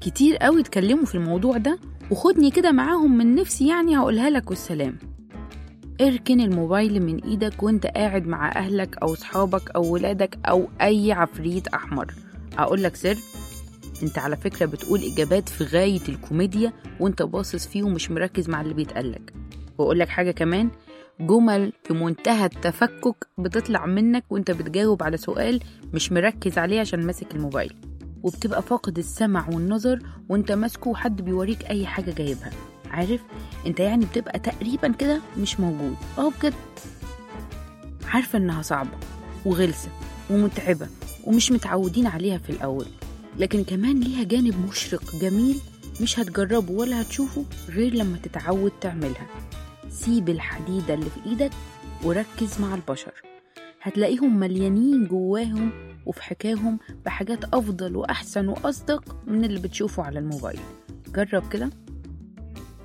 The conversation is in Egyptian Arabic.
كتير قوي اتكلموا في الموضوع ده وخدني كده معاهم من نفسي يعني هقولها لك والسلام اركن الموبايل من ايدك وانت قاعد مع اهلك او صحابك او ولادك او اي عفريت احمر اقول لك سر انت على فكرة بتقول اجابات في غاية الكوميديا وانت باصص فيه ومش مركز مع اللي بيتقالك واقول لك حاجة كمان جمل في منتهى التفكك بتطلع منك وانت بتجاوب على سؤال مش مركز عليه عشان ماسك الموبايل وبتبقى فاقد السمع والنظر وانت ماسكه وحد بيوريك اي حاجة جايبها عارف انت يعني بتبقى تقريبا كده مش موجود اه بجد عارفة انها صعبة وغلسة ومتعبة ومش متعودين عليها في الأول لكن كمان ليها جانب مشرق جميل مش هتجربه ولا هتشوفه غير لما تتعود تعملها سيب الحديدة اللي في إيدك وركز مع البشر هتلاقيهم مليانين جواهم وفي حكاهم بحاجات أفضل وأحسن وأصدق من اللي بتشوفه على الموبايل جرب كده